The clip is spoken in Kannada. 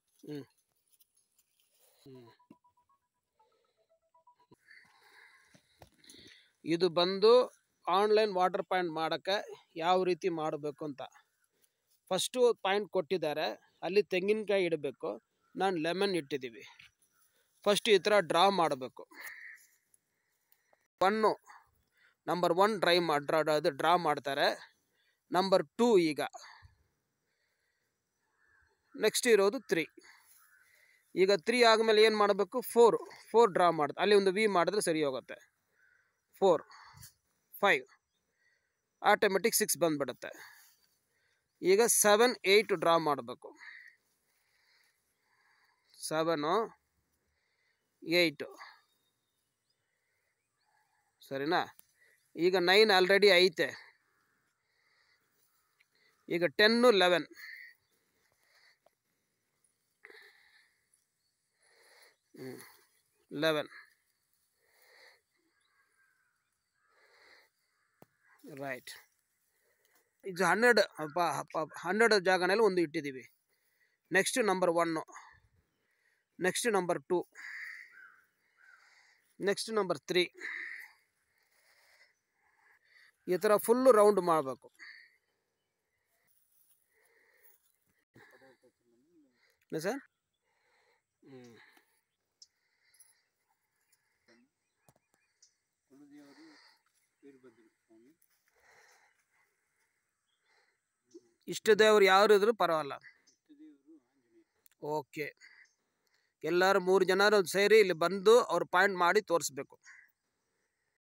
ಹ್ಞೂ ಹ್ಞೂ ಇದು ಬಂದು ಆನ್ಲೈನ್ ವಾಟರ್ ಪಾಯಿಂಟ್ ಮಾಡೋಕ್ಕೆ ಯಾವ ರೀತಿ ಮಾಡಬೇಕು ಅಂತ ಫಸ್ಟು ಪಾಯಿಂಟ್ ಕೊಟ್ಟಿದ್ದಾರೆ ಅಲ್ಲಿ ತೆಂಗಿನಕಾಯಿ ಇಡಬೇಕು ನಾನು ಲೆಮನ್ ಇಟ್ಟಿದ್ದೀವಿ ಫಸ್ಟ್ ಈ ಥರ ಡ್ರಾ ಮಾಡಬೇಕು ಒನ್ನು ನಂಬರ್ ಒನ್ ಡ್ರೈ ಮಾಡಿ ಡ್ರಾ ಅದು ಡ್ರಾ ಮಾಡ್ತಾರೆ ನಂಬರ್ ಟೂ ಈಗ ನೆಕ್ಸ್ಟ್ ಇರೋದು ತ್ರೀ ಈಗ ತ್ರೀ ಆದಮೇಲೆ ಏನು ಮಾಡಬೇಕು ಫೋರ್ ಫೋರ್ ಡ್ರಾ ಮಾಡ್ತಾರೆ ಅಲ್ಲಿ ಒಂದು ವಿ ಮಾಡಿದ್ರೆ ಸರಿ ಹೋಗುತ್ತೆ ಫೋರ್ ಫೈವ್ ಆಟೋಮೆಟಿಕ್ ಸಿಕ್ಸ್ ಬಂದ್ಬಿಡುತ್ತೆ ಈಗ ಸೆವೆನ್ ಏಯ್ಟ್ ಡ್ರಾ ಮಾಡಬೇಕು ಸೆವೆನು ಏಯ್ಟು ಸರಿನಾ ಈಗ ನೈನ್ ಆಲ್ರೆಡಿ ಐತೆ ಈಗ ಟೆನ್ನು ಲೆವೆನ್ ಲೆವೆನ್ ರೈಟ್ ಇದು ಹನ್ನೆರಡು ಹನ್ನೆರಡು ಜಾಗನಲ್ಲಿ ಒಂದು ಇಟ್ಟಿದ್ದೀವಿ next number one next number two next number three ಈ ಥರ ಫುಲ್ಲು ರೌಂಡ್ ಮಾಡಬೇಕು ಸರ್ ಹ್ಞೂ ಇಷ್ಟ ದೇವ್ರು ಯಾರು ಇದ್ರು ಪರವಾಗಿಲ್ಲ ಓಕೆ ಎಲ್ಲರೂ ಮೂರು ಜನರು ಸೇರಿ ಇಲ್ಲಿ ಬಂದು ಅವ್ರು ಪಾಯಿಂಟ್ ಮಾಡಿ ತೋರಿಸ್ಬೇಕು